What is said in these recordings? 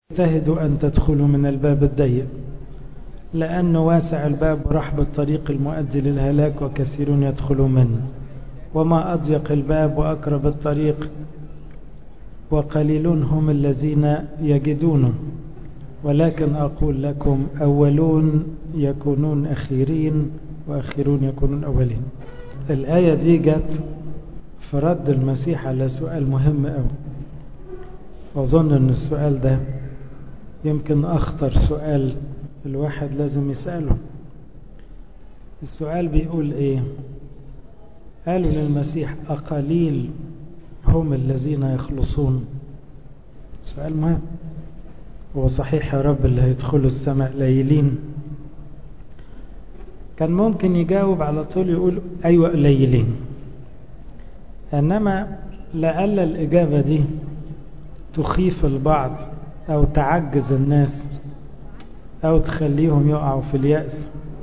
اجتهدوا أن تدخلوا من الباب الضيق لأنه واسع الباب ورحب الطريق المؤدي للهلاك وكثيرون يدخلوا منه وما أضيق الباب وأقرب الطريق وقليلون هم الذين يجدونه ولكن أقول لكم أولون يكونون أخيرين وأخيرون يكونون أولين الآية دي جت في رد المسيح على سؤال مهم أوي وأظن أن السؤال ده يمكن أخطر سؤال الواحد لازم يسأله السؤال بيقول إيه قالوا للمسيح أقليل هم الذين يخلصون سؤال مهم هو صحيح يا رب اللي هيدخلوا السماء قليلين كان ممكن يجاوب على طول يقول أيوة قليلين إنما لعل الإجابة دي تخيف البعض أو تعجز الناس أو تخليهم يقعوا في اليأس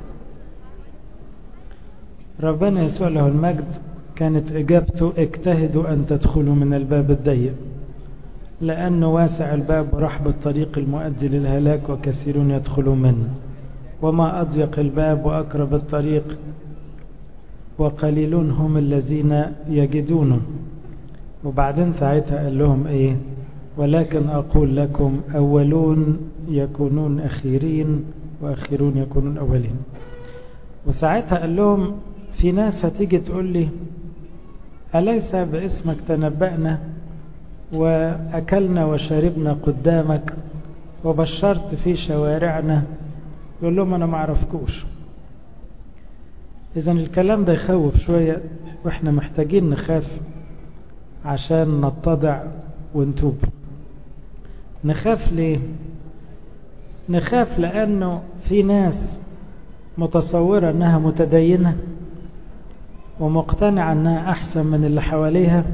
ربنا يسوع له المجد كانت إجابته اجتهدوا أن تدخلوا من الباب الضيق لأنه واسع الباب ورحب الطريق المؤدي للهلاك وكثيرون يدخلوا منه وما أضيق الباب وأقرب الطريق وقليلون هم الذين يجدونه وبعدين ساعتها قال لهم ايه ولكن أقول لكم أولون يكونون أخيرين وأخيرون يكونون أولين وساعتها قال لهم في ناس هتيجي تقول لي أليس باسمك تنبأنا وأكلنا وشربنا قدامك وبشرت في شوارعنا يقول لهم أنا ما أعرفكوش إذا الكلام ده يخوف شوية وإحنا محتاجين نخاف عشان نتضع ونتوب نخاف ليه نخاف لأنه في ناس متصورة أنها متدينة ومقتنعة أنها أحسن من اللي حواليها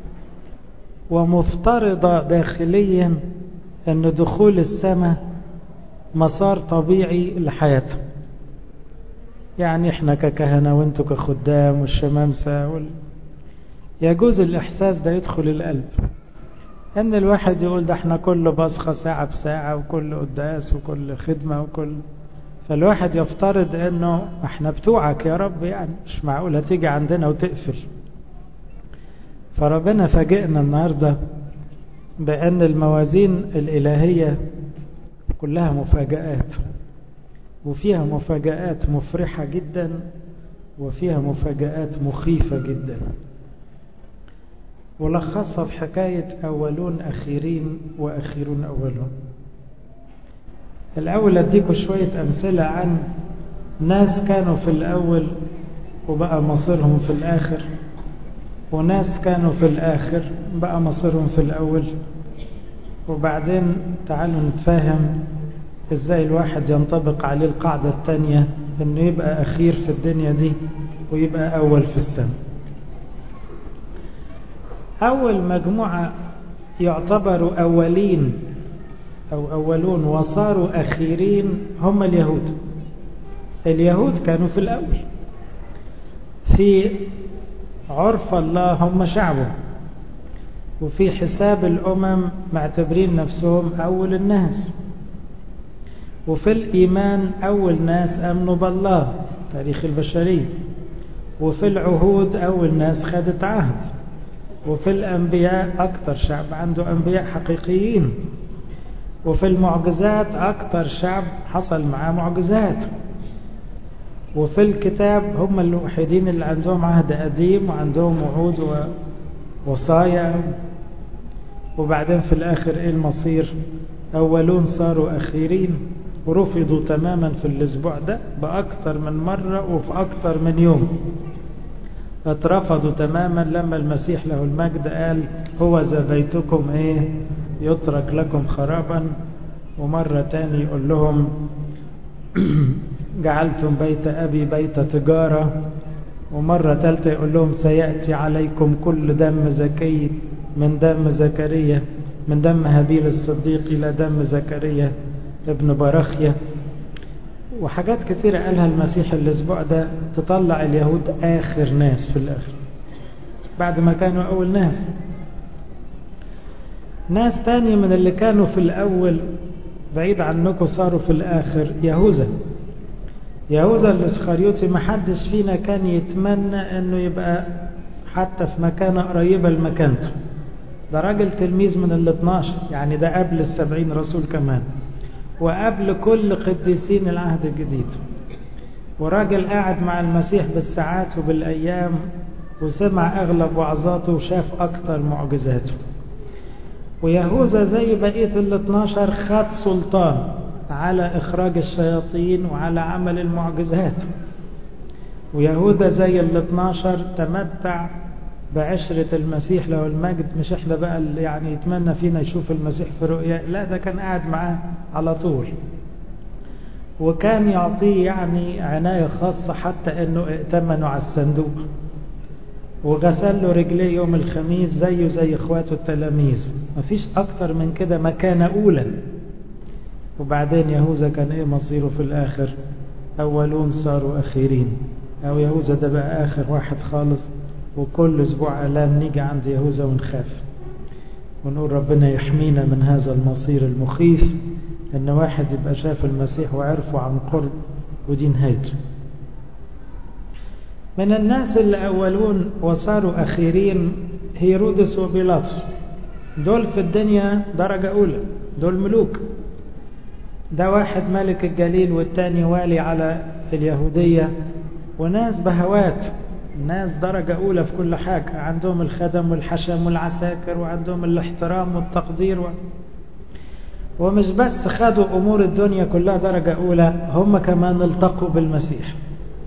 ومفترضة داخليا أن دخول السماء مسار طبيعي لحياتها يعني احنا ككهنة وانتوا كخدام والشمامسة وال... يجوز الإحساس ده يدخل القلب ان الواحد يقول ده احنا كل بصخة ساعة بساعة وكل قداس وكل خدمة وكل فالواحد يفترض انه احنا بتوعك يا رب يعني مش معقول هتيجي عندنا وتقفل فربنا فاجئنا النهاردة بأن الموازين الإلهية كلها مفاجآت وفيها مفاجآت مفرحة جدا وفيها مفاجآت مخيفة جدا ولخصها في حكاية أولون أخيرين وأخيرون أولون الأول أديكم شوية أمثلة عن ناس كانوا في الأول وبقى مصيرهم في الآخر وناس كانوا في الآخر بقى مصيرهم في الأول وبعدين تعالوا نتفاهم ازاي الواحد ينطبق عليه القاعدة الثانية انه يبقى اخير في الدنيا دي ويبقى اول في السنة اول مجموعة يعتبروا اولين او اولون وصاروا اخيرين هم اليهود اليهود كانوا في الاول في عرف الله هم شعبه وفي حساب الامم معتبرين نفسهم اول الناس وفي الإيمان أول ناس أمنوا بالله تاريخ البشرية وفي العهود أول ناس خدت عهد وفي الأنبياء أكثر شعب عنده أنبياء حقيقيين وفي المعجزات أكثر شعب حصل معاه معجزات وفي الكتاب هم الوحيدين اللي عندهم عهد قديم وعندهم وعود ووصايا وبعدين في الآخر إيه المصير أولون صاروا أخيرين ورفضوا تماما في الأسبوع ده بأكثر من مرة وفي أكثر من يوم اترفضوا تماما لما المسيح له المجد قال هو ذا بيتكم ايه يترك لكم خرابا ومرة تاني يقول لهم جعلتم بيت أبي بيت تجارة ومرة ثالثة يقول لهم سيأتي عليكم كل دم زكي من دم زكريا من دم هابيل الصديق إلى دم زكريا ابن برخية وحاجات كثيرة قالها المسيح الأسبوع ده تطلع اليهود آخر ناس في الآخر بعد ما كانوا أول ناس ناس تاني من اللي كانوا في الأول بعيد عنكم صاروا في الآخر يهوذا يهوذا الإسخريوطي محدش فينا كان يتمنى أنه يبقى حتى في مكانة قريبة لمكانته ده راجل تلميذ من ال 12 يعني ده قبل السبعين رسول كمان وقبل كل قديسين العهد الجديد وراجل قاعد مع المسيح بالساعات وبالأيام وسمع أغلب وعظاته وشاف أكتر معجزاته ويهوذا زي بقية ال 12 خد سلطان على إخراج الشياطين وعلى عمل المعجزات ويهوذا زي ال 12 تمتع بعشرة المسيح له المجد مش احنا بقى اللي يعني يتمنى فينا يشوف المسيح في رؤيا لا ده كان قاعد معاه على طول وكان يعطيه يعني عناية خاصة حتى انه ائتمنوا على الصندوق وغسل له رجليه يوم الخميس زيه زي اخواته التلاميذ مفيش اكتر من كده مكانة اولى وبعدين يهوذا كان ايه مصيره في الاخر اولون صاروا اخيرين او يهوذا ده بقى اخر واحد خالص وكل اسبوع الام نيجي عند يهوذا ونخاف ونقول ربنا يحمينا من هذا المصير المخيف ان واحد يبقى شاف المسيح وعرفه عن قرب ودي نهايته من الناس اللي أولون وصاروا أخيرين هيرودس وبيلاطس دول في الدنيا درجة أولى دول ملوك ده واحد ملك الجليل والتاني والي على اليهودية وناس بهوات ناس درجة أولى في كل حاجة عندهم الخدم والحشم والعساكر وعندهم الاحترام والتقدير و... ومش بس خدوا أمور الدنيا كلها درجة أولى هم كمان التقوا بالمسيح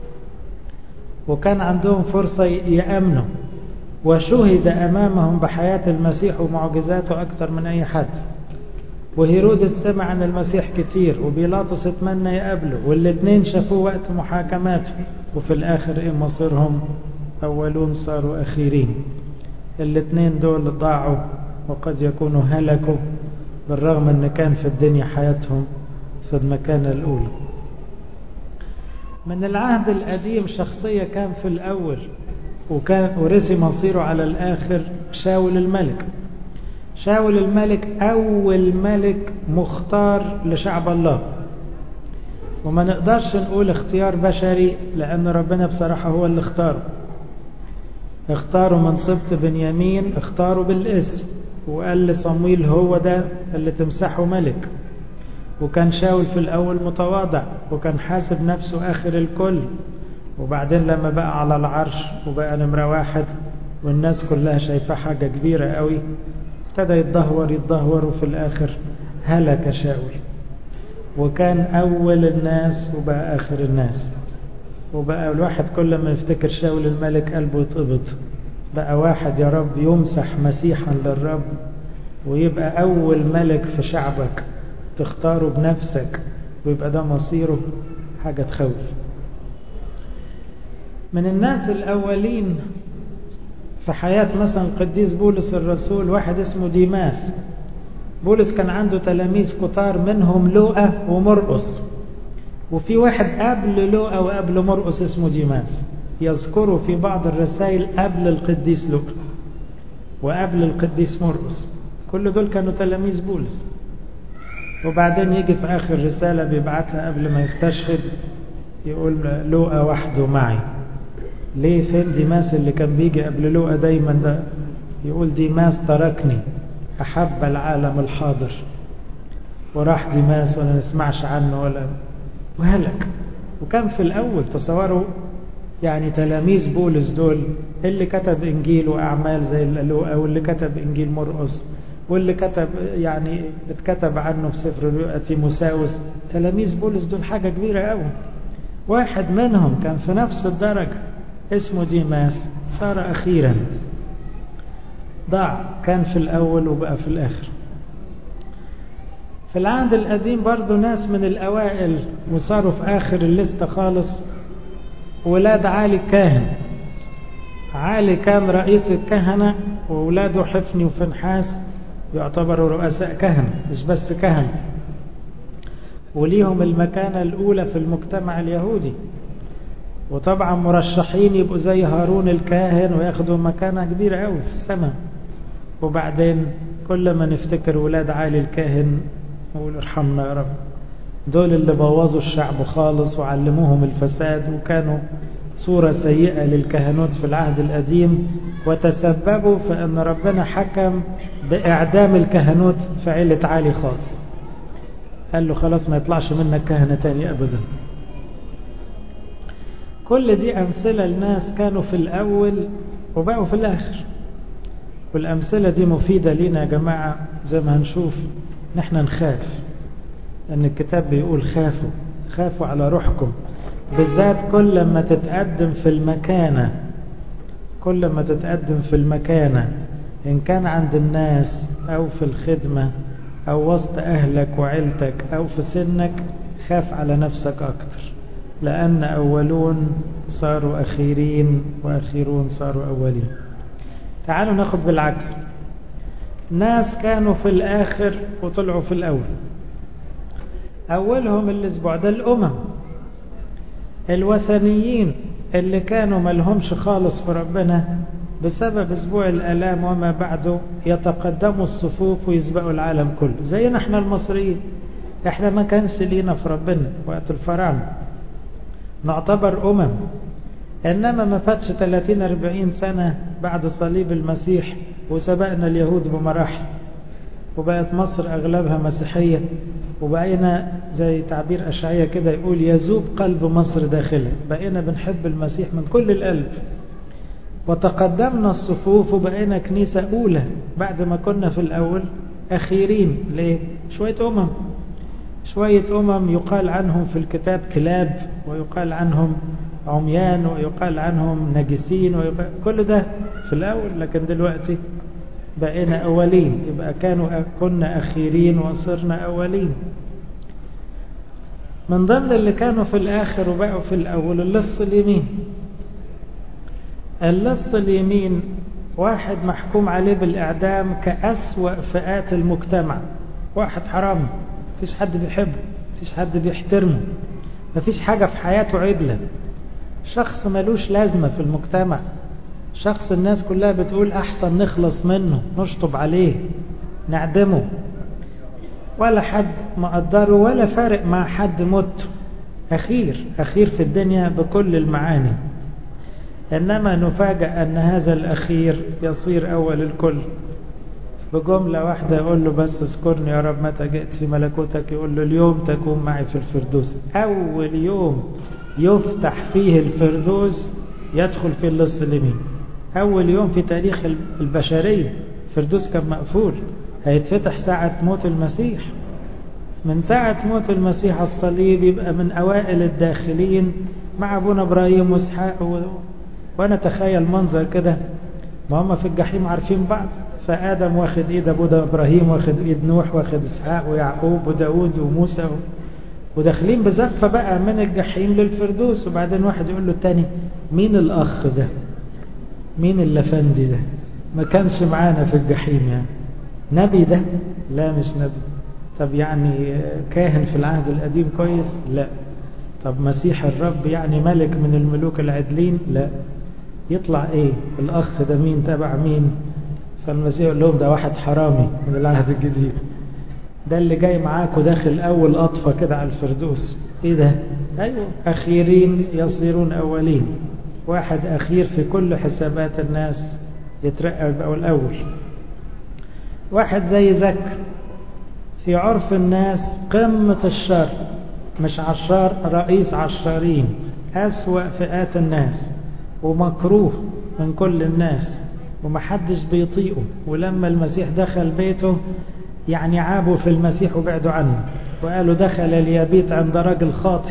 وكان عندهم فرصة يأمنوا وشهد أمامهم بحياة المسيح ومعجزاته أكثر من أي حد وهيرودس سمع عن المسيح كتير وبيلاطس اتمنى يقابله والاثنين شافوه وقت محاكماته وفي الآخر إيه مصيرهم أولون صاروا أخيرين الاثنين دول ضاعوا وقد يكونوا هلكوا بالرغم أن كان في الدنيا حياتهم في المكانة الأولى من العهد القديم شخصية كان في الأول وكان ورثي مصيره على الآخر شاول الملك شاول الملك أول ملك مختار لشعب الله وما نقدرش نقول اختيار بشري لأن ربنا بصراحة هو اللي اختاره اختاروا من سبط بنيامين اختاروا بالاسم وقال لصمويل هو ده اللي تمسحه ملك وكان شاول في الأول متواضع وكان حاسب نفسه آخر الكل وبعدين لما بقى على العرش وبقى نمرة واحد والناس كلها شايفاه حاجة كبيرة قوي ابتدى يتدهور يتدهور وفي الآخر هلك شاول وكان أول الناس وبقى آخر الناس وبقى الواحد كل ما يفتكر شاول الملك قلبه يتقبض بقى واحد يا رب يمسح مسيحا للرب ويبقى أول ملك في شعبك تختاره بنفسك ويبقى ده مصيره حاجة تخوف من الناس الأولين في حياة مثلا القديس بولس الرسول واحد اسمه ديماس بولس كان عنده تلاميذ كتار منهم لوقا ومرقس وفي واحد قبل لوقا وقبل مرقس اسمه ديماس يذكره في بعض الرسائل قبل القديس لوقا وقبل القديس مرقس كل دول كانوا تلاميذ بولس وبعدين يجي في آخر رسالة بيبعتها قبل ما يستشهد يقول لوقا وحده معي ليه فين ديماس اللي كان بيجي قبل لوقا دايما ده يقول ديماس تركني أحب العالم الحاضر وراح ديماس ولا نسمعش عنه ولا وهلك وكان في الأول تصوروا يعني تلاميذ بولس دول اللي كتب إنجيل وأعمال زي لوقا واللي كتب إنجيل مرقس واللي كتب يعني اتكتب عنه في سفر تيموساوس تلاميذ بولس دول حاجة كبيرة قوي واحد منهم كان في نفس الدرجة اسمه ديماس صار أخيرا ضاع كان في الأول وبقى في الآخر في العهد القديم برضو ناس من الأوائل وصاروا في آخر الليستة خالص ولاد عالي الكاهن عالي كان رئيس الكهنة وولاده حفني وفنحاس يعتبروا رؤساء كهنة مش بس كهنة وليهم المكانة الأولى في المجتمع اليهودي وطبعا مرشحين يبقوا زي هارون الكاهن وياخدوا مكانة كبيرة قوي في السماء وبعدين كل ما نفتكر ولاد علي الكاهن نقول ارحمنا يا رب دول اللي بوظوا الشعب خالص وعلموهم الفساد وكانوا صورة سيئة للكهنوت في العهد القديم وتسببوا في أن ربنا حكم بإعدام الكهنوت في عيلة علي خالص قال له خلاص ما يطلعش منك كهنة تاني أبدا كل دي أمثلة لناس كانوا في الأول وبقوا في الآخر والأمثلة دي مفيدة لنا يا جماعة زي ما هنشوف نحن نخاف لأن الكتاب بيقول خافوا خافوا على روحكم بالذات كل ما تتقدم في المكانة كل ما تتقدم في المكانة إن كان عند الناس أو في الخدمة أو وسط أهلك وعيلتك أو في سنك خاف على نفسك أكتر لأن أولون صاروا أخيرين وأخيرون صاروا أولين تعالوا ناخد بالعكس ناس كانوا في الآخر وطلعوا في الأول أولهم الأسبوع ده الأمم الوثنيين اللي كانوا ملهمش خالص في ربنا بسبب أسبوع الآلام وما بعده يتقدموا الصفوف ويسبقوا العالم كله زينا احنا المصريين احنا ما كانش لينا في ربنا وقت الفراعنة نعتبر أمم إنما ما فاتش 30 40 سنة بعد صليب المسيح وسبقنا اليهود بمراحل وبقت مصر أغلبها مسيحية وبقينا زي تعبير أشعية كده يقول يذوب قلب مصر داخله بقينا بنحب المسيح من كل القلب وتقدمنا الصفوف وبقينا كنيسة أولى بعد ما كنا في الأول أخيرين ليه؟ شوية أمم شوية أمم يقال عنهم في الكتاب كلاب ويقال عنهم عميان ويقال عنهم نجسين ويقال كل ده في الأول لكن دلوقتي بقينا أولين يبقى كانوا كنا أخيرين وصرنا أولين من ضمن اللي كانوا في الآخر وبقوا في الأول اللص اليمين اللص اليمين واحد محكوم عليه بالإعدام كأسوأ فئات المجتمع واحد حرامي مفيش حد بيحبه مفيش حد بيحترمه مفيش حاجة في حياته عدلة شخص ملوش لازمة في المجتمع شخص الناس كلها بتقول أحسن نخلص منه نشطب عليه نعدمه ولا حد مقدره ولا فارق مع حد موت أخير أخير في الدنيا بكل المعاني إنما نفاجأ أن هذا الأخير يصير أول الكل بجملة واحدة يقول له بس اذكرني يا رب متى جئت في ملكوتك يقول له اليوم تكون معي في الفردوس أول يوم يفتح فيه الفردوس يدخل في اللص اليمين أول يوم في تاريخ البشرية الفردوس كان مقفول هيتفتح ساعة موت المسيح من ساعة موت المسيح على الصليب يبقى من أوائل الداخلين مع أبونا إبراهيم وإسحاق و... وأنا تخيل منظر كده ما هم في الجحيم عارفين بعض فآدم واخد إيد أبونا إبراهيم واخد إيد نوح واخد إسحاق ويعقوب وداود وموسى و... وداخلين بزقفة بقى من الجحيم للفردوس وبعدين واحد يقول له التاني مين الأخ ده مين اللفندي ده ما كانش معانا في الجحيم يعني نبي ده لا مش نبي طب يعني كاهن في العهد القديم كويس لا طب مسيح الرب يعني ملك من الملوك العدلين لا يطلع ايه الاخ ده مين تبع مين فالمسيح يقول لهم ده واحد حرامي من العهد الجديد ده اللي جاي معاك وداخل اول قطفة كده على الفردوس ايه ده ايوه اخيرين يصيرون اولين واحد اخير في كل حسابات الناس يترقى يبقى الاول واحد زي زك في عرف الناس قمة الشر مش عشار رئيس عشارين أسوأ فئات الناس ومكروه من كل الناس ومحدش بيطيقه ولما المسيح دخل بيته يعني عابوا في المسيح وبعدوا عنه وقالوا دخل ليبيت عند رجل خاطئ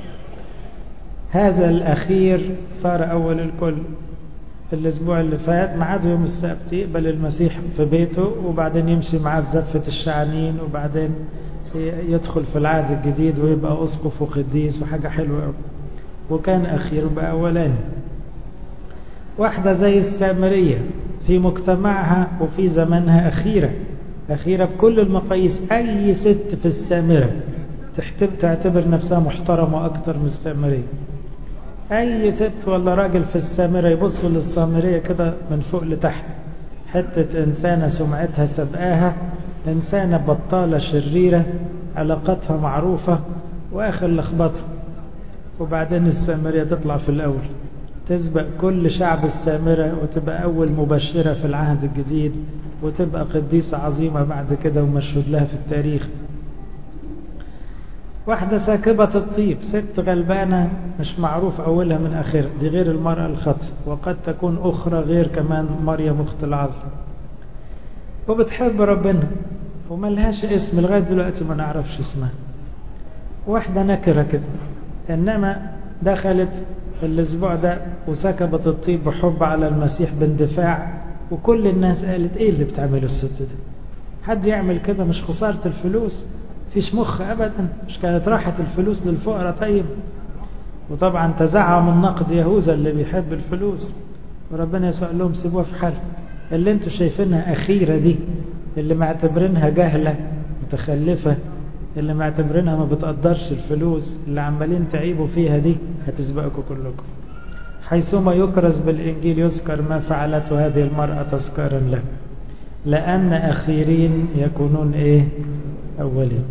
هذا الأخير صار أول الكل الأسبوع اللي فات معاد يوم السبت يقبل المسيح في بيته وبعدين يمشي معاه في زفة الشعانين وبعدين يدخل في العهد الجديد ويبقى أسقف وقديس وحاجة حلوة قوي وكان أخير بقى أولاني واحدة زي السامرية في مجتمعها وفي زمنها أخيرة أخيرة بكل المقاييس أي ست في السامرة تعتبر نفسها محترمة أكتر من السامرية أي ست ولا راجل في السامرة يبصوا للسامرية كده من فوق لتحت حتة إنسانة سمعتها سبقاها إنسانة بطالة شريرة علاقتها معروفة وآخر لخبطة وبعدين السامرية تطلع في الأول تسبق كل شعب السامرة وتبقى أول مبشرة في العهد الجديد وتبقى قديسة عظيمة بعد كده ومشهود لها في التاريخ واحدة ساكبة الطيب ست غلبانة مش معروف أولها من آخرها دي غير المرأة الخطأ وقد تكون أخرى غير كمان مريم أخت العذراء وبتحب ربنا وملهاش اسم لغاية دلوقتي ما نعرفش اسمها واحدة نكرة كده إنما دخلت الأسبوع ده وسكبت الطيب بحب على المسيح باندفاع وكل الناس قالت إيه اللي بتعمله الست ده حد يعمل كده مش خسارة الفلوس فيش مخ أبدا مش كانت راحت الفلوس للفقراء طيب وطبعا تزعم النقد يهوذا اللي بيحب الفلوس وربنا يسوع لهم سيبوها في حال اللي انتوا شايفينها أخيرة دي اللي معتبرينها جهلة متخلفة اللي معتبرينها ما بتقدرش الفلوس اللي عمالين تعيبوا فيها دي هتسبقكم كلكم حيثما يكرز بالإنجيل يذكر ما فعلته هذه المرأة تذكارا له لأن أخيرين يكونون إيه أولين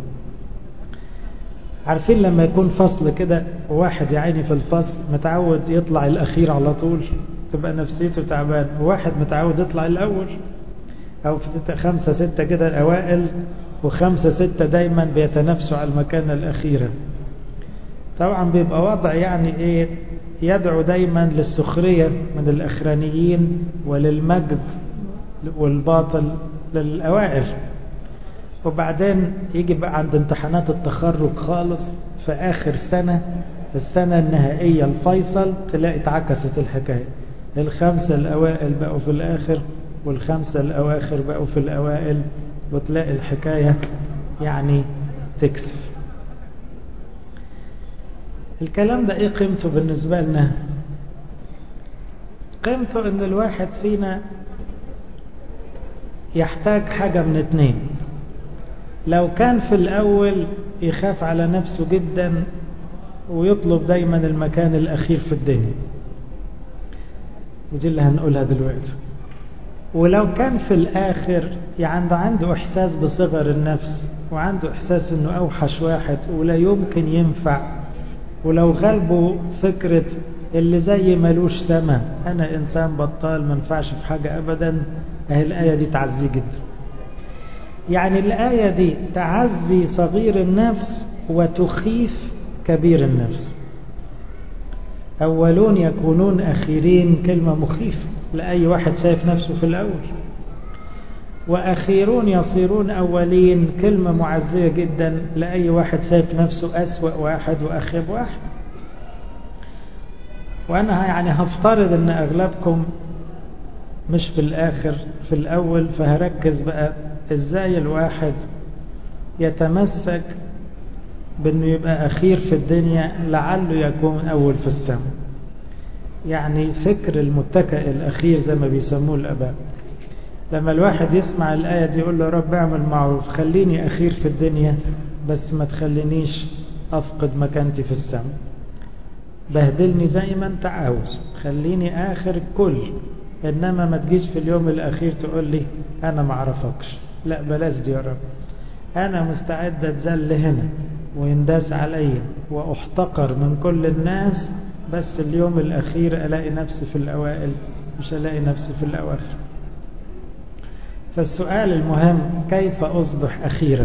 عارفين لما يكون فصل كده وواحد يعيني في الفصل متعود يطلع الأخير على طول تبقى نفسيته تعبان وواحد متعود يطلع الأول أو في خمسة ستة كده الأوائل وخمسة ستة دايما بيتنافسوا على المكانة الأخيرة طبعا بيبقى وضع يعني إيه يدعو دايما للسخرية من الأخرانيين وللمجد والباطل للأوائل وبعدين يجي بقى عند امتحانات التخرج خالص في آخر سنة السنة النهائية الفيصل تلاقي اتعكست الحكاية الخمسة الأوائل بقوا في الآخر والخمسة الأواخر بقوا في الأوائل وتلاقي الحكاية يعني تكسف الكلام ده ايه قيمته بالنسبة لنا قيمته ان الواحد فينا يحتاج حاجة من اتنين لو كان في الاول يخاف على نفسه جدا ويطلب دايما المكان الاخير في الدنيا ودي اللي هنقولها دلوقتي ولو كان في الاخر يعني عنده احساس بصغر النفس وعنده احساس انه اوحش واحد ولا يمكن ينفع ولو غلبه فكرة اللي زي ملوش سما أنا إنسان بطال ما ينفعش في حاجة أبدا أهي الآية دي تعزي جدا يعني الآية دي تعزي صغير النفس وتخيف كبير النفس أولون يكونون أخيرين كلمة مخيفة لأي واحد شايف نفسه في الأول وأخيرون يصيرون أولين كلمة معزية جدا لأي واحد شايف نفسه أسوأ واحد وأخيب واحد وأنا يعني هفترض أن أغلبكم مش في الآخر في الأول فهركز بقى إزاي الواحد يتمسك بأنه يبقى أخير في الدنيا لعله يكون أول في السماء يعني فكر المتكئ الأخير زي ما بيسموه الأباء لما الواحد يسمع الآية دي يقول له يا رب اعمل معروف خليني أخير في الدنيا بس ما تخلينيش أفقد مكانتي في السماء بهدلني زي ما انت عاوز خليني آخر الكل إنما ما تجيش في اليوم الأخير تقول لي أنا ما اعرفكش لا بلاش دي يا رب أنا مستعد أتذل هنا وينداس عليا وأحتقر من كل الناس بس اليوم الأخير ألاقي نفسي في الأوائل مش ألاقي نفسي في الأواخر فالسؤال المهم كيف أصبح أخيرا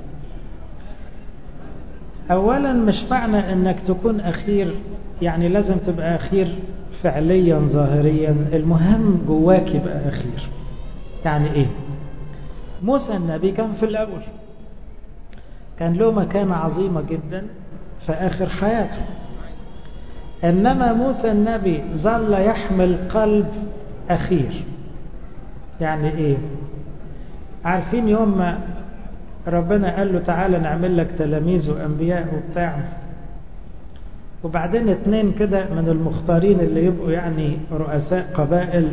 أولا مش معنى أنك تكون أخير يعني لازم تبقى أخير فعليا ظاهريا المهم جواك يبقى أخير يعني إيه موسى النبي كان في الأول كان له مكانة عظيمة جدا في آخر حياته إنما موسى النبي ظل يحمل قلب أخير يعني إيه عارفين يوم ما ربنا قال له تعالى نعمل لك تلاميذ وأنبياء وبتاع وبعدين اتنين كده من المختارين اللي يبقوا يعني رؤساء قبائل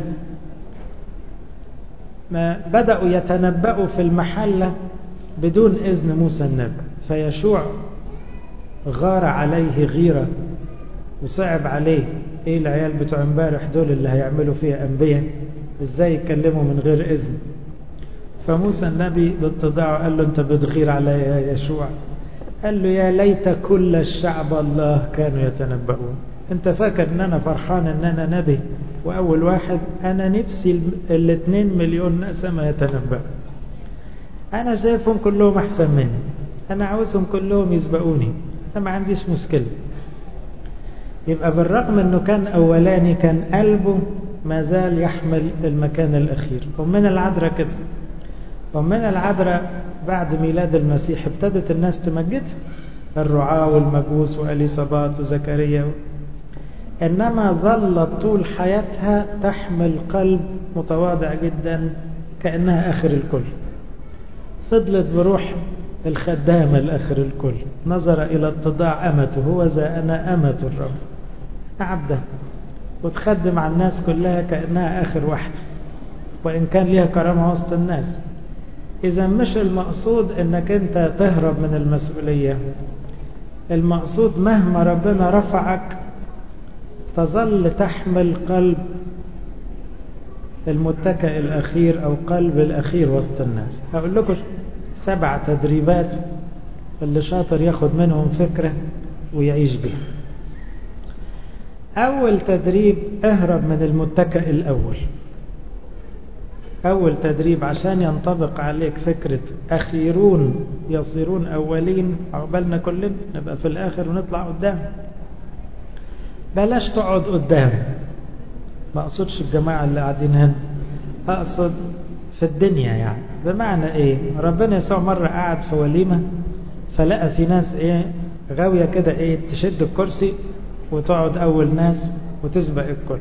ما بدأوا يتنبأوا في المحلة بدون إذن موسى النبي فيشوع غار عليه غيرة وصعب عليه ايه العيال بتوع امبارح دول اللي هيعملوا فيها انبياء ازاي يكلمه من غير اذن فموسى النبي باتضاعه قال له انت بتغير علي يا يشوع قال له يا ليت كل الشعب الله كانوا يتنبؤون انت فاكر ان انا فرحان ان انا نبي واول واحد انا نفسي الاثنين مليون نسمة يتنبأ انا شايفهم كلهم احسن مني انا عاوزهم كلهم يسبقوني انا ما عنديش مشكلة يبقى بالرغم انه كان اولاني كان قلبه ما زال يحمل المكان الاخير ومن العذراء كده ومن العذراء بعد ميلاد المسيح ابتدت الناس تمجدها الرعاة والمجوس وأليصابات وزكريا إنما ظلت طول حياتها تحمل قلب متواضع جدا كأنها آخر الكل فضلت بروح الخدامة لآخر الكل نظر إلى اتضاع أمته هو ذا أنا أمة الرب عبده وتخدم على الناس كلها كأنها آخر واحدة وإن كان ليها كرامة وسط الناس إذا مش المقصود أنك أنت تهرب من المسؤولية المقصود مهما ربنا رفعك تظل تحمل قلب المتكئ الأخير أو قلب الأخير وسط الناس هقول لكم سبع تدريبات اللي شاطر ياخد منهم فكرة ويعيش بها أول تدريب اهرب من المتكئ الأول أول تدريب عشان ينطبق عليك فكرة أخيرون يصيرون أولين عقبالنا كلنا نبقى في الآخر ونطلع قدام بلاش تقعد قدام ما أقصدش الجماعة اللي قاعدين هنا أقصد في الدنيا يعني بمعنى إيه ربنا يسوع مرة قاعد في وليمة فلقى في ناس إيه غاوية كده إيه تشد الكرسي وتقعد أول ناس وتسبق الكل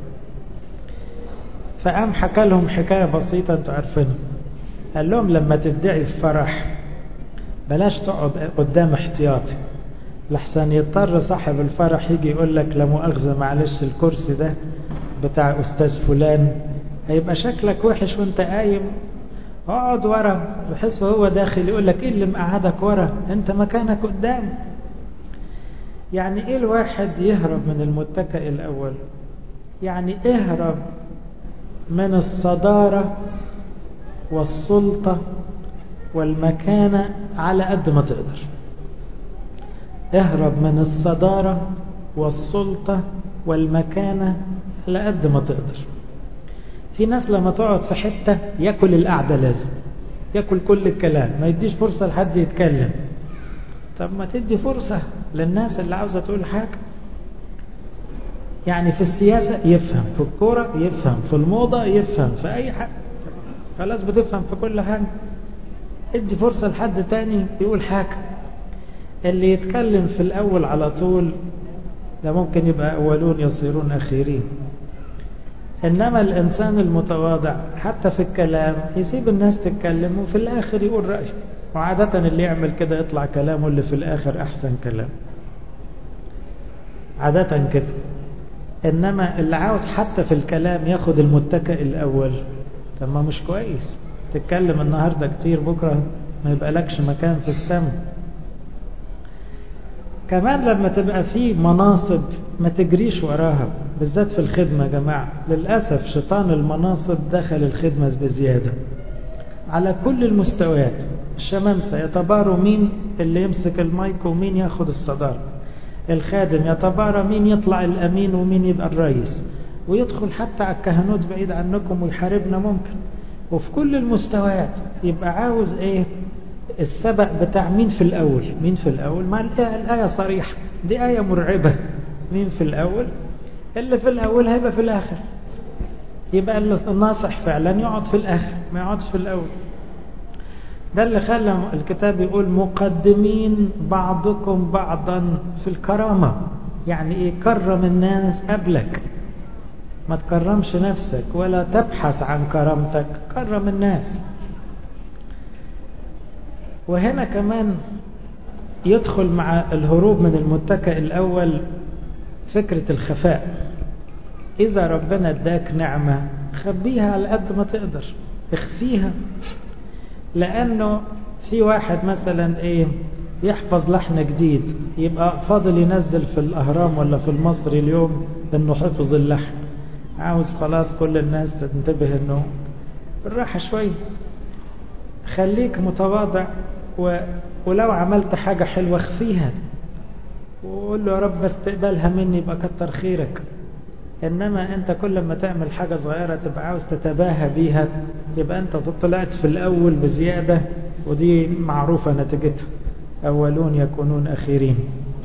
فقام حكى لهم حكاية بسيطة انتوا عارفينها قال لهم لما تدعي في فرح بلاش تقعد قدام احتياطي لحسن يضطر صاحب الفرح يجي يقول لك لا مؤاخذة معلش الكرسي ده بتاع أستاذ فلان هيبقى شكلك وحش وانت قايم اقعد ورا بحيث هو داخل يقول لك ايه اللي مقعدك ورا انت مكانك قدام يعني ايه الواحد يهرب من المتكئ الاول يعني اهرب من الصدارة والسلطة والمكانة على قد ما تقدر اهرب من الصدارة والسلطة والمكانة على قد ما تقدر في ناس لما تقعد في حتة ياكل القعدة لازم ياكل كل الكلام ما يديش فرصة لحد يتكلم طب ما تدي فرصة للناس اللي عاوزة تقول حاجة يعني في السياسة يفهم في الكورة يفهم في الموضة يفهم في أي حاجة خلاص بتفهم في كل حاجة ادي فرصة لحد تاني يقول حاجة اللي يتكلم في الأول على طول ده ممكن يبقى أولون يصيرون أخيرين إنما الإنسان المتواضع حتى في الكلام يسيب الناس تتكلم وفي الآخر يقول رأيه وعادة اللي يعمل كده يطلع كلامه اللي في الآخر أحسن كلام عادة كده إنما اللي عاوز حتى في الكلام ياخد المتكئ الأول طب ما مش كويس تتكلم النهاردة كتير بكرة ما يبقى لكش مكان في السماء كمان لما تبقى في مناصب ما تجريش وراها بالذات في الخدمة يا جماعة للأسف شيطان المناصب دخل الخدمة بزيادة على كل المستويات الشمامسة يتباروا مين اللي يمسك المايك ومين ياخد الصدارة الخادم يتبارى مين يطلع الأمين ومين يبقى الرئيس ويدخل حتى على الكهنوت بعيد عنكم ويحاربنا ممكن وفي كل المستويات يبقى عاوز ايه السبق بتاع مين في الأول مين في الأول ما الآية صريحة دي آية مرعبة مين في الأول اللي في الأول هيبقى في الآخر يبقى الناصح فعلا يقعد في الآخر ما يقعدش في الأول ده اللي خلى الكتاب يقول مقدمين بعضكم بعضا في الكرامة يعني ايه كرم الناس قبلك ما تكرمش نفسك ولا تبحث عن كرامتك كرم الناس وهنا كمان يدخل مع الهروب من المتكئ الأول فكرة الخفاء إذا ربنا اداك نعمة خبيها على قد ما تقدر اخفيها لأنه في واحد مثلا إيه يحفظ لحن جديد يبقى فاضل ينزل في الأهرام ولا في المصري اليوم إنه حفظ اللحن عاوز خلاص كل الناس تنتبه انه بالراحة شوية خليك متواضع و... ولو عملت حاجة حلوة اخفيها وقول له يا رب استقبلها مني يبقى كتر خيرك انما انت كل ما تعمل حاجة صغيرة تبقى عاوز تتباهى بيها يبقى انت طلعت في الاول بزيادة ودي معروفة نتيجتها اولون يكونون اخيرين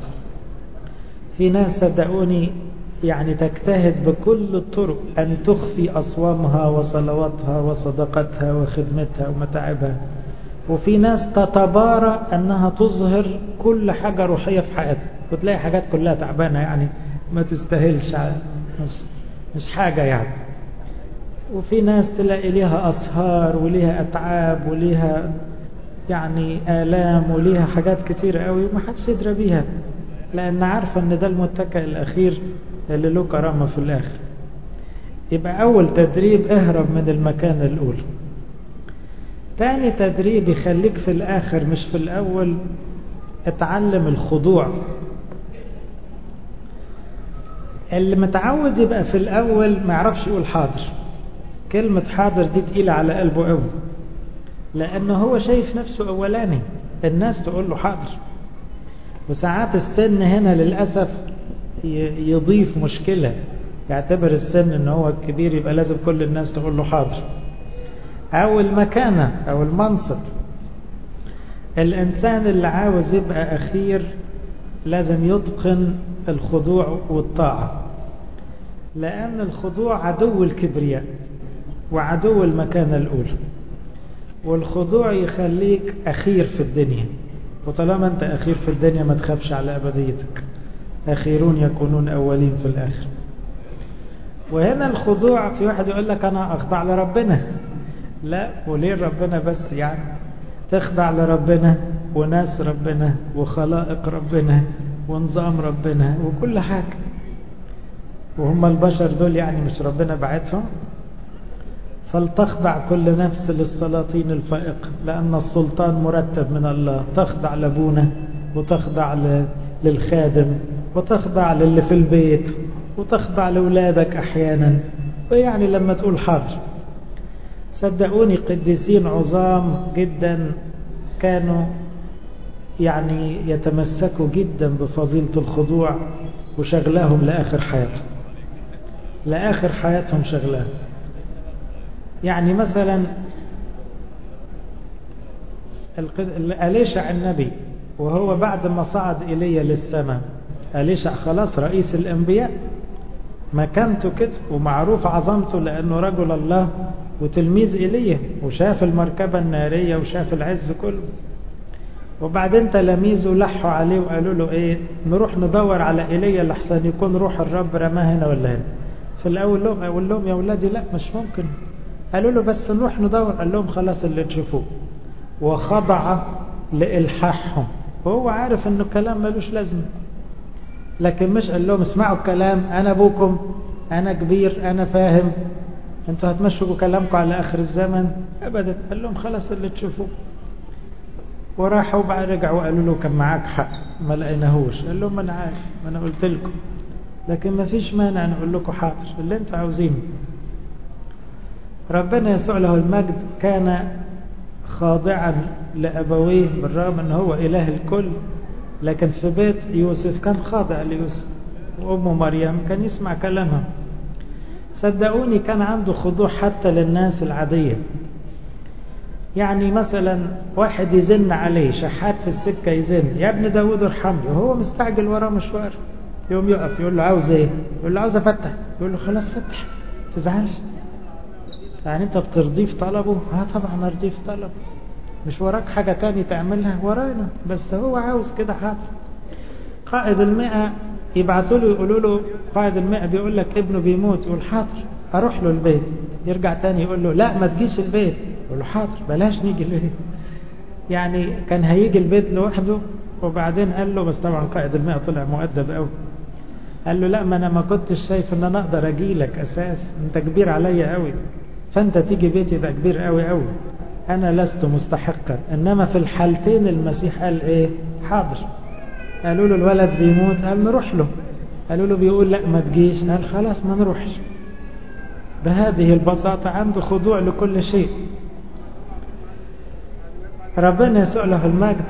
في ناس صدقوني يعني تجتهد بكل الطرق أن تخفي أصوامها وصلواتها وصدقتها وخدمتها ومتاعبها وفي ناس تتبارى أنها تظهر كل حاجة روحية في حياتها وتلاقي حاجات كلها تعبانة يعني ما تستاهلش مش, مش حاجة يعني وفي ناس تلاقي ليها أسهار وليها أتعاب وليها يعني آلام وليها حاجات كتير قوي وما حدش يدرى بيها لأن عارفة أن ده المتكئ الأخير اللي له كرامة في الآخر يبقى أول تدريب اهرب من المكان الأولى تاني تدريب يخليك في الآخر مش في الأول اتعلم الخضوع اللي متعود يبقى في الأول ما يعرفش يقول حاضر كلمة حاضر دي تقيلة على قلبه قوي لأنه هو شايف نفسه أولاني الناس تقول له حاضر وساعات السن هنا للأسف يضيف مشكلة يعتبر السن ان هو الكبير يبقى لازم كل الناس تقول له حاضر او المكانة او المنصب الانسان اللي عاوز يبقى اخير لازم يتقن الخضوع والطاعة لان الخضوع عدو الكبرياء وعدو المكانة الاولى والخضوع يخليك اخير في الدنيا وطالما انت اخير في الدنيا ما تخافش على ابديتك أخيرون يكونون أولين في الآخر وهنا الخضوع في واحد يقول لك أنا أخضع لربنا لا وليه ربنا بس يعني تخضع لربنا وناس ربنا وخلائق ربنا ونظام ربنا وكل حاجة وهم البشر دول يعني مش ربنا بعتهم فلتخضع كل نفس للسلاطين الفائقة لأن السلطان مرتب من الله تخضع لابونا وتخضع للخادم وتخضع للي في البيت وتخضع لأولادك أحيانا ويعني لما تقول حاضر صدقوني قديسين عظام جدا كانوا يعني يتمسكوا جدا بفضيلة الخضوع وشغلاهم لآخر حياتهم لآخر حياتهم شغلاهم يعني مثلا أليشع النبي وهو بعد ما صعد إلي للسماء أليشع خلاص رئيس الأنبياء مكانته كده ومعروف عظمته لأنه رجل الله وتلميذ إليه وشاف المركبة النارية وشاف العز كله وبعدين تلاميذه لحوا عليه وقالوا له ايه نروح ندور على ايليا لحسن يكون روح الرب رماه هنا ولا هنا في الاول لهم اقول لهم يا اولادي لا مش ممكن قالوا له بس نروح ندور قال لهم خلاص اللي تشوفوه وخضع لإلحاحهم وهو عارف انه كلام ملوش لازمه لكن مش قال لهم اسمعوا الكلام انا ابوكم انا كبير انا فاهم انتوا هتمشوا بكلامكم على اخر الزمن ابدا قال لهم خلاص اللي تشوفوه وراحوا بقى رجعوا قالوا له كان معاك حق ما لقيناهوش قال لهم انا عارف ما انا قلت لكم لكن ما فيش مانع نقول لكم حاضر اللي انتوا عاوزينه ربنا يسوع له المجد كان خاضعا لأبويه بالرغم أنه هو إله الكل لكن في بيت يوسف كان خاضع ليوسف وأمه مريم كان يسمع كلامها صدقوني كان عنده خضوع حتى للناس العادية يعني مثلا واحد يزن عليه شحات في السكة يزن يا ابن داود ارحمني وهو مستعجل وراه مشوار يوم يقف يقول له عاوز ايه يقول له عاوز افتح يقول له خلاص فتح تزعلش يعني انت بترضيه في طلبه اه طبعا ارضيه في طلبه مش وراك حاجة تاني تعملها ورانا بس هو عاوز كده حاضر قائد المئة يبعتوا له يقولوا له قائد المئة بيقول لك ابنه بيموت يقول حاضر اروح له البيت يرجع تاني يقول له لا ما تجيش البيت يقول له حاضر بلاش نيجي البيت يعني كان هيجي البيت لوحده وبعدين قال له بس طبعا قائد المئة طلع مؤدب قوي قال له لا ما انا ما كنتش شايف ان انا اقدر اجي لك اساس انت كبير عليا قوي فانت تيجي بيتي ده كبير قوي قوي انا لست مستحقا انما في الحالتين المسيح قال ايه حاضر قالوا له الولد بيموت قال نروح له قالوا له بيقول لا ما تجيش قال خلاص ما نروحش بهذه البساطة عنده خضوع لكل شيء ربنا يسوع له المجد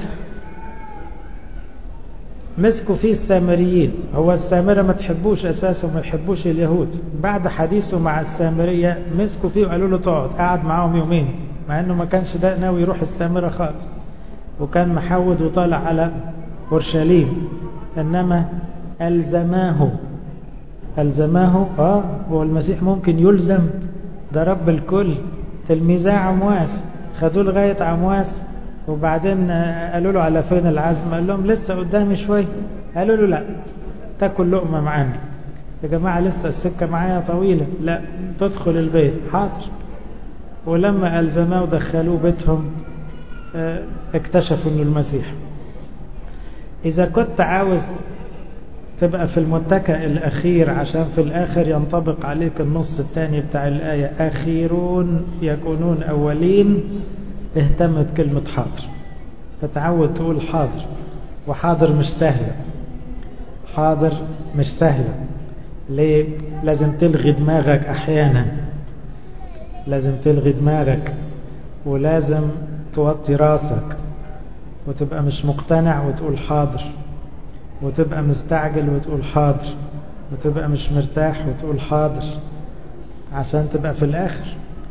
مسكوا فيه السامريين هو السامرة ما تحبوش أساسا ما يحبوش اليهود بعد حديثه مع السامرية مسكوا فيه وقالوا له تقعد قعد معاهم يومين مع انه ما كانش ده ناوي يروح السامرة خالص وكان محود وطالع على اورشليم انما الزماه الزماه اه هو المسيح ممكن يلزم ده رب الكل تلميذه عمواس خدوه لغايه عمواس وبعدين قالوا له على فين العزم قال لهم لسه قدامي شويه قالوا له لا تاكل لقمه معانا يا جماعه لسه السكه معايا طويله لا تدخل البيت حاضر ولما الزماه ودخلوه بيتهم اكتشفوا انه المسيح اذا كنت عاوز تبقى في المتكئ الاخير عشان في الاخر ينطبق عليك النص الثاني بتاع الايه اخيرون يكونون اولين اهتم بكلمه حاضر فتعود تقول حاضر وحاضر مش سهله حاضر مش سهله ليه لازم تلغي دماغك احيانا لازم تلغي دماغك ولازم توطي راسك وتبقى مش مقتنع وتقول حاضر وتبقى مستعجل وتقول حاضر وتبقى مش مرتاح وتقول حاضر عشان تبقى في الآخر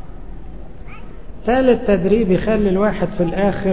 ثالث تدريب يخلي الواحد في الآخر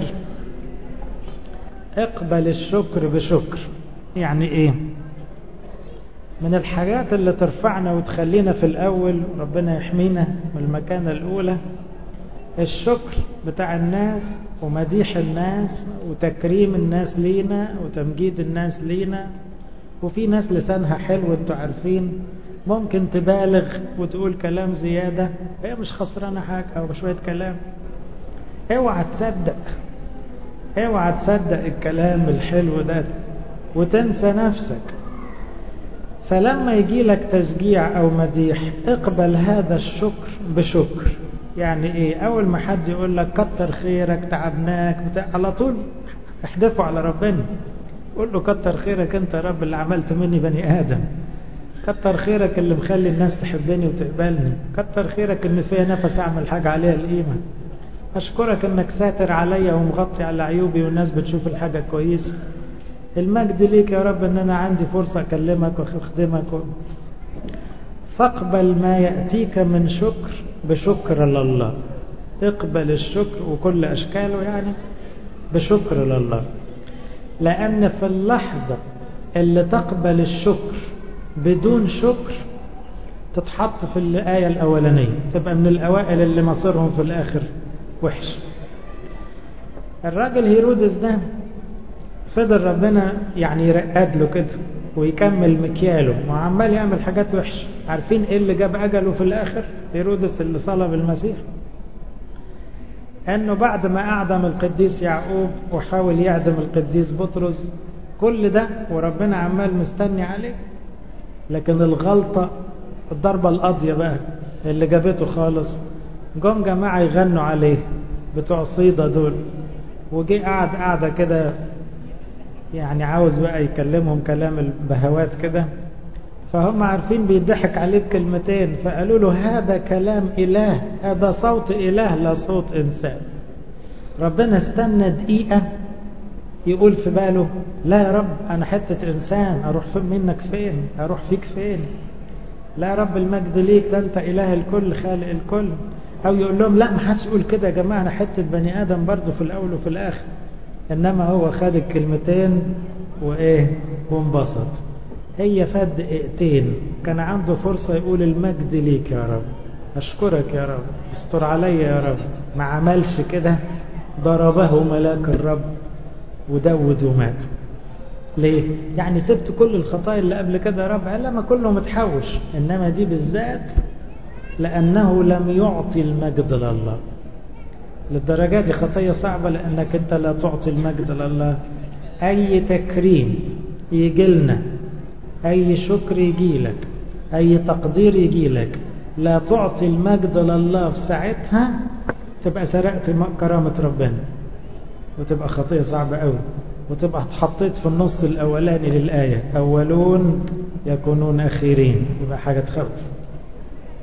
اقبل الشكر بشكر يعني ايه من الحاجات اللي ترفعنا وتخلينا في الأول ربنا يحمينا من المكانة الأولى الشكر بتاع الناس ومديح الناس وتكريم الناس لينا وتمجيد الناس لينا وفي ناس لسانها حلو انتوا عارفين ممكن تبالغ وتقول كلام زيادة هي مش خسرانة حاجة أو بشوية كلام اوعى تصدق اوعى تصدق الكلام الحلو ده وتنسى نفسك فلما يجي لك تشجيع أو مديح اقبل هذا الشكر بشكر يعني ايه اول ما حد يقول لك كتر خيرك تعبناك بتاع على طول احدفه على ربنا قول له كتر خيرك انت يا رب اللي عملت مني بني ادم كتر خيرك اللي مخلي الناس تحبني وتقبلني كتر خيرك ان فيها نفس اعمل حاجة عليها القيمة اشكرك انك ساتر عليا ومغطي على عيوبي والناس بتشوف الحاجة كويسة المجد ليك يا رب ان انا عندي فرصة اكلمك واخدمك و... فاقبل ما يأتيك من شكر بشكر لله اقبل الشكر وكل أشكاله يعني بشكر لله لأن في اللحظة اللي تقبل الشكر بدون شكر تتحط في الآية الأولانية تبقى من الأوائل اللي مصيرهم في الآخر وحش الراجل هيرودس ده فضل ربنا يعني يرقد له كده ويكمل مكياله وعمال يعمل حاجات وحشة عارفين ايه اللي جاب اجله في الاخر هيرودس اللي صلب المسيح انه بعد ما اعدم القديس يعقوب وحاول يعدم القديس بطرس كل ده وربنا عمال مستني عليه لكن الغلطة الضربة القاضية بقى اللي جابته خالص جم جماعة يغنوا عليه بتوع صيدا دول وجي قعد قعدة كده يعني عاوز بقى يكلمهم كلام البهوات كده فهم عارفين بيضحك عليه بكلمتين فقالوا له هذا كلام إله هذا صوت إله لا صوت إنسان ربنا استنى دقيقة يقول في باله لا يا رب أنا حتة إنسان أروح فين منك فين أروح فيك فين لا يا رب المجد ليك ده أنت إله الكل خالق الكل أو يقول لهم لا ما حدش يقول كده يا جماعة أنا حتة بني آدم برضه في الأول وفي الآخر إنما هو خد الكلمتين وإيه وانبسط هي فات دقيقتين كان عنده فرصة يقول المجد ليك يا رب أشكرك يا رب استر علي يا رب ما عملش كده ضربه ملاك الرب ودود ومات ليه؟ يعني سبت كل الخطايا اللي قبل كده يا رب قال ما كله متحوش إنما دي بالذات لأنه لم يعطي المجد لله للدرجة دي خطية صعبة لأنك أنت لا تعطي المجد لله أي تكريم يجي لنا أي شكر يجي لك أي تقدير يجي لك لا تعطي المجد لله في ساعتها تبقى سرقت كرامة ربنا وتبقى خطية صعبة قوي وتبقى اتحطيت في النص الأولاني للآية أولون يكونون أخيرين يبقى حاجة تخوف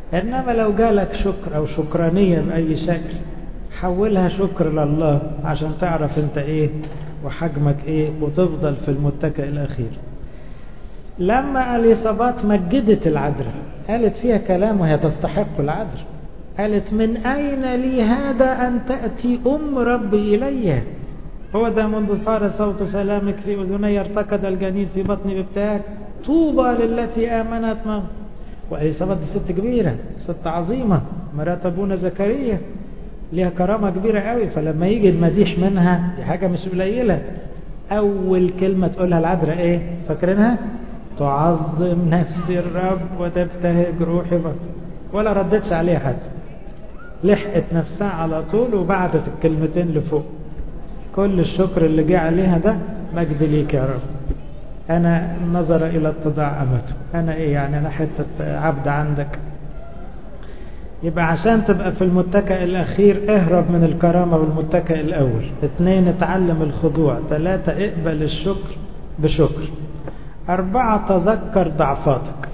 إنما لو جالك شكر أو شكرانية بأي شكل حولها شكر لله عشان تعرف انت ايه وحجمك ايه وتفضل في المتكئ الأخير لما اليصابات مجدت العذراء قالت فيها كلام وهي تستحق العذراء قالت من أين لي هذا أن تأتي أم ربي إلي هو ده منذ صار صوت سلامك في أذني ارتكض الجنين في بطني بابتهاج طوبى للتي آمنت معه وإليصابات دي ست كبيرة ست عظيمة مرات أبونا زكريا ليها كرامة كبيرة قوي فلما يجي المديح منها دي حاجة مش قليلة أول كلمة تقولها العذراء إيه فاكرينها تعظم نفسي الرب وتبتهج روحي بك ولا ردتش عليها حتى لحقت نفسها على طول وبعتت الكلمتين لفوق كل الشكر اللي جه عليها ده مجد ليك يا رب أنا نظر إلى اتضاع أمته أنا إيه يعني أنا حتة عبد عندك يبقى عشان تبقى في المتكئ الأخير اهرب من الكرامة بالمتكئ الأول اثنين اتعلم الخضوع ثلاثة اقبل الشكر بشكر أربعة تذكر ضعفاتك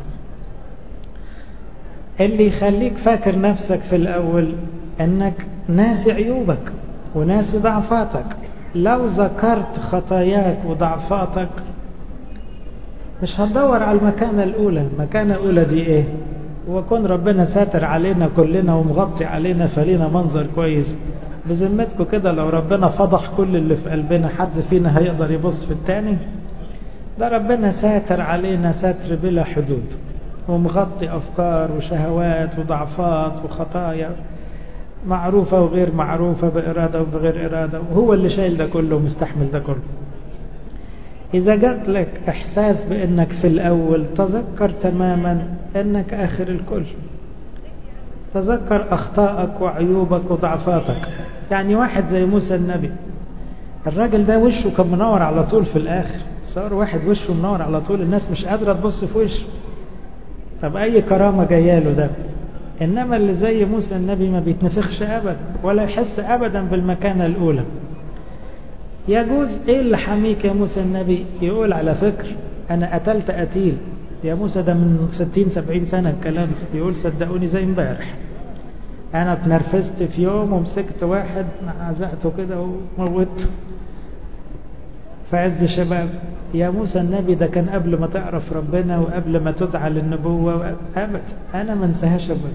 اللي يخليك فاكر نفسك في الأول أنك ناسي عيوبك وناسي ضعفاتك لو ذكرت خطاياك وضعفاتك مش هتدور على المكانة الأولى المكانة الأولى دي إيه وكون ربنا ساتر علينا كلنا ومغطي علينا فلينا منظر كويس بذمتكم كده لو ربنا فضح كل اللي في قلبنا حد فينا هيقدر يبص في التاني ده ربنا ساتر علينا ساتر بلا حدود ومغطي أفكار وشهوات وضعفات وخطايا معروفة وغير معروفة بإرادة وبغير إرادة وهو اللي شايل ده كله ومستحمل ده كله إذا جات لك إحساس بأنك في الأول تذكر تماما أنك آخر الكل تذكر أخطائك وعيوبك وضعفاتك يعني واحد زي موسى النبي الراجل ده وشه كان منور على طول في الآخر صار واحد وشه منور على طول الناس مش قادرة تبص في وشه طب أي كرامة جايه له ده إنما اللي زي موسى النبي ما بيتنفخش أبدا ولا يحس أبدا بالمكانة الأولى يجوز إيه اللي حميك يا موسى النبي يقول على فكر أنا قتلت قتيل يا موسى ده من 60 70 سنة الكلام يقول صدقوني زي امبارح أنا اتنرفزت في يوم ومسكت واحد عزقته كده وموته في عز شباب يا موسى النبي ده كان قبل ما تعرف ربنا وقبل ما تدعى للنبوة أبدا أنا ما انساهاش أبدا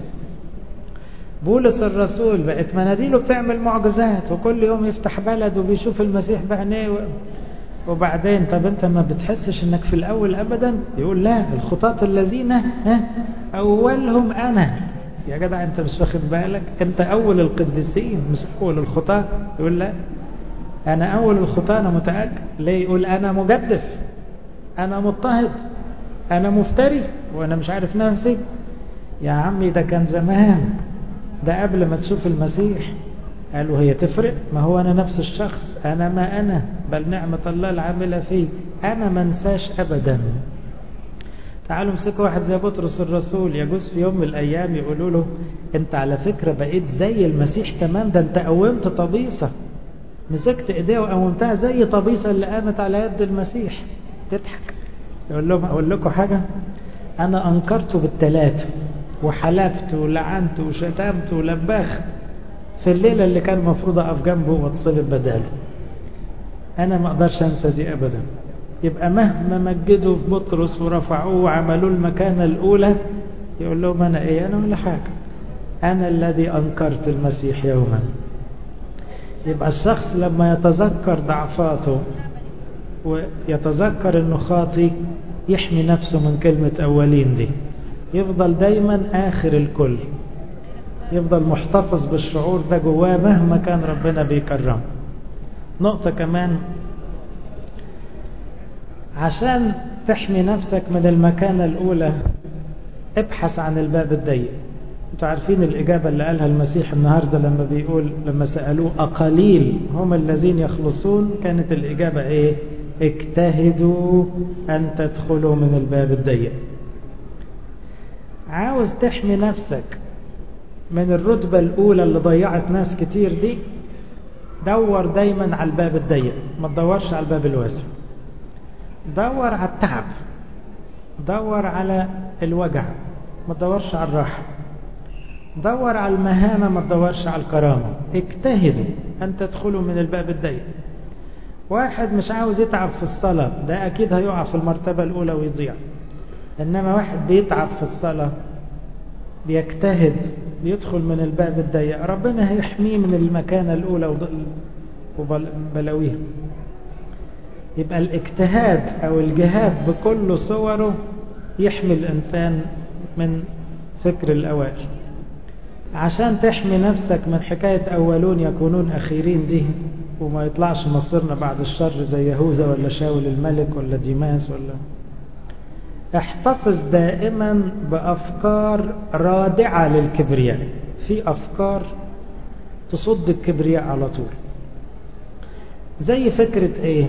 بولس الرسول بقت مناديله بتعمل معجزات وكل يوم يفتح بلد وبيشوف المسيح بعينيه وبعدين طب انت ما بتحسش انك في الاول ابدا يقول لا الخطاة الذين ها اولهم انا يا جدع انت مش واخد بالك انت اول القديسين مش اول الخطاة يقول لا انا اول الخطاة انا متأكد ليه يقول انا مجدف انا مضطهد انا مفتري وانا مش عارف نفسي يا عمي ده كان زمان ده قبل ما تشوف المسيح قالوا هي تفرق ما هو أنا نفس الشخص أنا ما أنا بل نعمة الله العاملة فيه أنا ما انساش أبدا تعالوا امسكوا واحد زي بطرس الرسول يجوز في يوم من الأيام يقولوا له أنت على فكرة بقيت زي المسيح تمام ده أنت قومت طبيصة مسكت إيديه وقومتها زي طبيصة اللي قامت على يد المسيح تضحك يقول لهم أقول لكم حاجة أنا أنكرته بالثلاثة وحلفت ولعنت وشتمت ولبخت في الليلة اللي كان المفروض أقف جنبه واتصلب بداله أنا ما أقدرش أنسى دي أبدا يبقى مهما مجدوا في بطرس ورفعوه وعملوا المكانة الأولى يقول لهم أنا إيه أنا ولا حاجة أنا الذي أنكرت المسيح يوما يبقى الشخص لما يتذكر ضعفاته ويتذكر أنه خاطي يحمي نفسه من كلمة أولين دي يفضل دايما آخر الكل يفضل محتفظ بالشعور ده جواه مهما كان ربنا بيكرمه نقطة كمان عشان تحمي نفسك من المكانة الأولى ابحث عن الباب الضيق انتوا عارفين الإجابة اللي قالها المسيح النهاردة لما بيقول لما سألوه أقليل هم الذين يخلصون كانت الإجابة إيه اجتهدوا أن تدخلوا من الباب الضيق عاوز تحمي نفسك من الرتبة الأولى اللي ضيعت ناس كتير دي دور دايما على الباب الضيق ما تدورش على الباب الواسع دور على التعب دور على الوجع ما تدورش على الراحة دور على المهانة ما تدورش على الكرامة اجتهدوا أن تدخلوا من الباب الضيق واحد مش عاوز يتعب في الصلاة ده أكيد هيقع في المرتبة الأولى ويضيع إنما واحد بيتعب في الصلاة بيجتهد بيدخل من الباب الضيق ربنا هيحميه من المكانة الأولى وبلاويها يبقى الاجتهاد أو الجهاد بكل صوره يحمي الإنسان من فكر الأوائل عشان تحمي نفسك من حكاية أولون يكونون أخيرين دي وما يطلعش مصيرنا بعد الشر زي يهوذا ولا شاول الملك ولا ديماس ولا احتفظ دائما بأفكار رادعة للكبرياء في أفكار تصد الكبرياء على طول زي فكرة ايه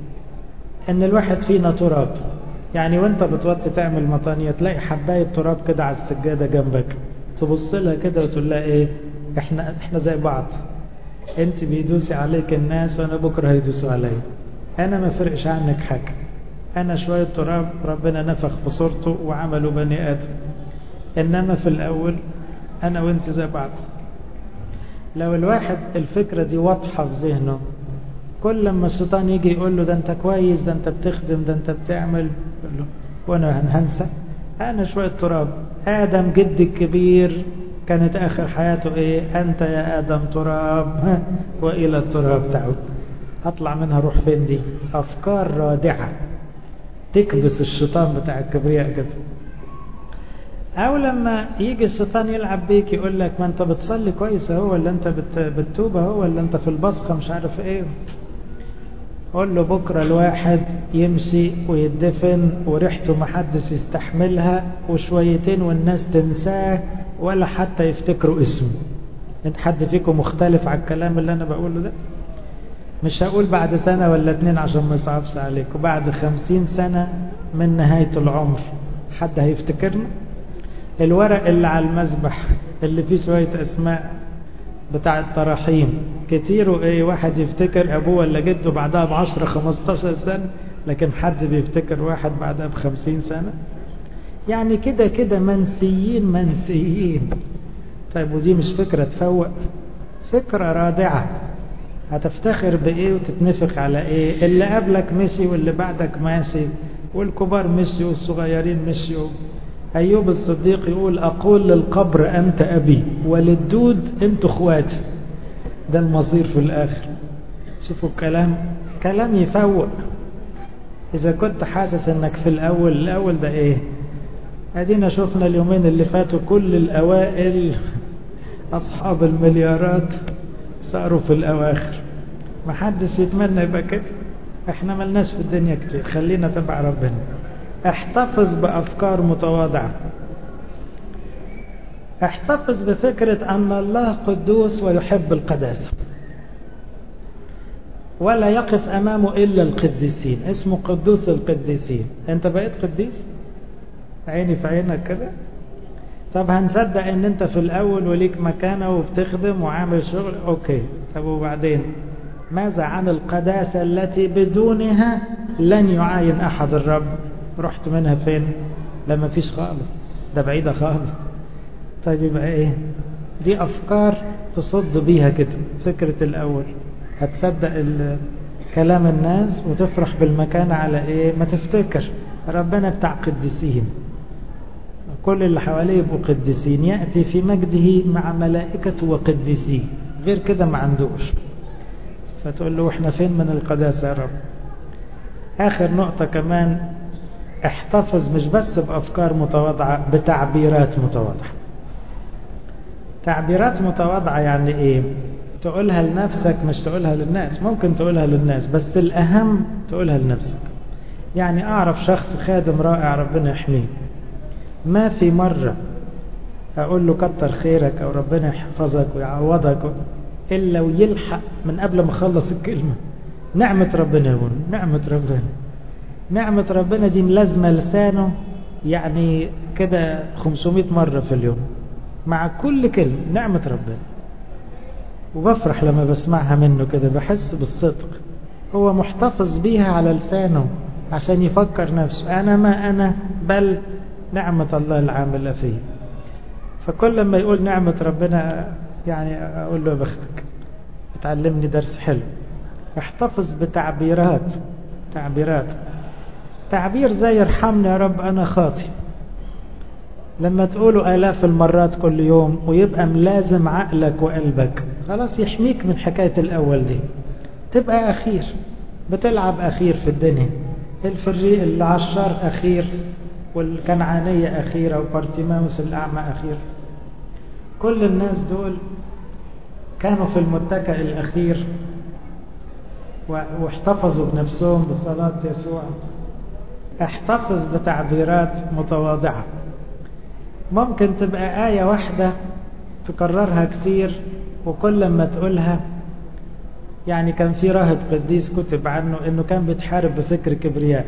ان الواحد فينا تراب يعني وانت بتوطي تعمل مطانية تلاقي حباية تراب كده على السجادة جنبك تبص لها كده وتقول لها ايه احنا احنا زي بعض انت بيدوسي عليك الناس وانا بكره هيدوسوا عليا انا ما فرقش عنك حاجه انا شويه تراب ربنا نفخ في صورته وعمله بني ادم انما في الاول انا وانت زي بعض لو الواحد الفكره دي واضحه في ذهنه كل لما الشيطان يجي يقول له ده انت كويس ده انت بتخدم ده انت بتعمل يقول له وانا هنهنسى انا شويه تراب ادم جدي الكبير كانت آخر حياته إيه أنت يا آدم تراب وإلى التراب تعود أطلع منها روح فين دي أفكار رادعة تكبس الشيطان بتاع الكبرياء كده أو لما يجي الشيطان يلعب بيك يقول لك ما أنت بتصلي كويس أهو ولا أنت بتتوب أهو ولا أنت في البصخة مش عارف إيه قول له بكرة الواحد يمشي ويدفن وريحته محدش يستحملها وشويتين والناس تنساه ولا حتى يفتكروا اسمه انت حد فيكم مختلف على الكلام اللي انا بقوله ده مش هقول بعد سنة ولا اتنين عشان ما يصعبش عليك وبعد خمسين سنة من نهاية العمر حد هيفتكرنا الورق اللي على المذبح اللي فيه شوية اسماء بتاع التراحيم كتير ايه واحد يفتكر ابوه ولا جده بعدها بعشرة خمستاشر سنة لكن حد بيفتكر واحد بعدها بخمسين سنة يعني كده كده منسيين منسيين طيب ودي مش فكرة تفوق فكرة رادعة هتفتخر بإيه وتتنفق على إيه اللي قبلك مشي واللي بعدك ماشي والكبار مشي والصغيرين مشيوا أيوب الصديق يقول أقول للقبر أنت أبي وللدود أنت أخواتي ده المصير في الآخر شوفوا الكلام كلام يفوق إذا كنت حاسس أنك في الأول الأول ده إيه ادينا شفنا اليومين اللي فاتوا كل الاوائل اصحاب المليارات صاروا في الاواخر ما حدش يتمنى يبقى كده احنا ملناش في الدنيا كتير خلينا تبع ربنا احتفظ بافكار متواضعه احتفظ بفكرة ان الله قدوس ويحب القداسة ولا يقف امامه الا القديسين اسمه قدوس القديسين انت بقيت قديس عيني في عينك كده طب هنصدق ان انت في الاول وليك مكانة وبتخدم وعامل شغل اوكي طب وبعدين ماذا عن القداسة التي بدونها لن يعاين احد الرب رحت منها فين لما فيش خالص ده بعيدة خالص طيب يبقى ايه دي افكار تصد بيها كده فكرة الاول هتصدق كلام الناس وتفرح بالمكان على ايه ما تفتكر ربنا بتاع قديسين كل اللي حواليه يبقوا قديسين يأتي في مجده مع ملائكته وقديسيه غير كده ما عندوش فتقول له احنا فين من القداسة يا رب آخر نقطة كمان احتفظ مش بس بأفكار متواضعة بتعبيرات متواضعة تعبيرات متواضعة يعني ايه تقولها لنفسك مش تقولها للناس ممكن تقولها للناس بس الأهم تقولها لنفسك يعني أعرف شخص خادم رائع ربنا يحميه ما في مرة أقول له كتر خيرك أو ربنا يحفظك ويعوضك إلا ويلحق من قبل ما أخلص الكلمة نعمة ربنا يقول نعمة ربنا نعمة ربنا دي ملازمة لسانه يعني كده 500 مرة في اليوم مع كل كلمة نعمة ربنا وبفرح لما بسمعها منه كده بحس بالصدق هو محتفظ بيها على لسانه عشان يفكر نفسه أنا ما أنا بل نعمة الله العاملة فيه فكل لما يقول نعمة ربنا يعني أقول له بختك اتعلمني درس حلو احتفظ بتعبيرات تعبيرات تعبير زي ارحمني يا رب أنا خاطي لما تقوله آلاف المرات كل يوم ويبقى ملازم عقلك وقلبك خلاص يحميك من حكاية الأول دي تبقى أخير بتلعب أخير في الدنيا الفريق العشار أخير والكنعانية أخيرة وبارتيماوس الأعمى أخير كل الناس دول كانوا في المتكأ الأخير واحتفظوا بنفسهم بصلاة يسوع احتفظ بتعبيرات متواضعة ممكن تبقى آية واحدة تكررها كتير وكل ما تقولها يعني كان في راهب قديس كتب عنه انه كان بيتحارب بفكر كبرياء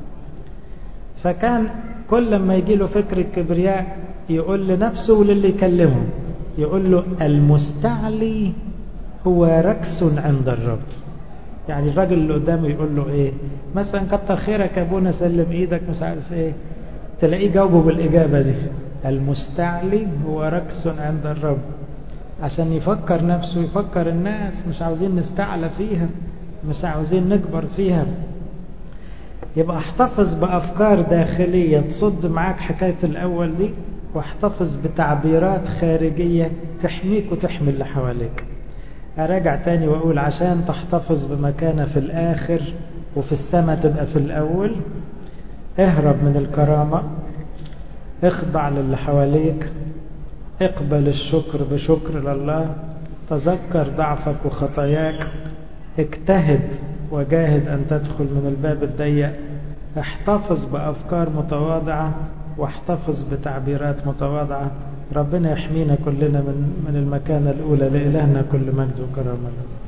فكان كل ما يجي له فكر الكبرياء يقول لنفسه وللي يكلمه يقول له المستعلي هو ركس عند الرب يعني الراجل اللي قدامه يقول له ايه مثلا كتر خيرك يا ابونا سلم ايدك مش عارف ايه تلاقيه جاوبه بالاجابه دي المستعلي هو ركس عند الرب عشان يفكر نفسه يفكر الناس مش عاوزين نستعلى فيها مش عاوزين نكبر فيها يبقى احتفظ بأفكار داخلية تصد معاك حكاية الأول دي واحتفظ بتعبيرات خارجية تحميك وتحمي اللي حواليك أراجع تاني وأقول عشان تحتفظ بمكانة في الآخر وفي السماء تبقى في الأول اهرب من الكرامة اخضع للي حواليك اقبل الشكر بشكر لله تذكر ضعفك وخطاياك اجتهد وجاهد أن تدخل من الباب الضيق احتفظ بأفكار متواضعة واحتفظ بتعبيرات متواضعة ربنا يحمينا كلنا من من المكانة الأولى لإلهنا كل مجد وكرامة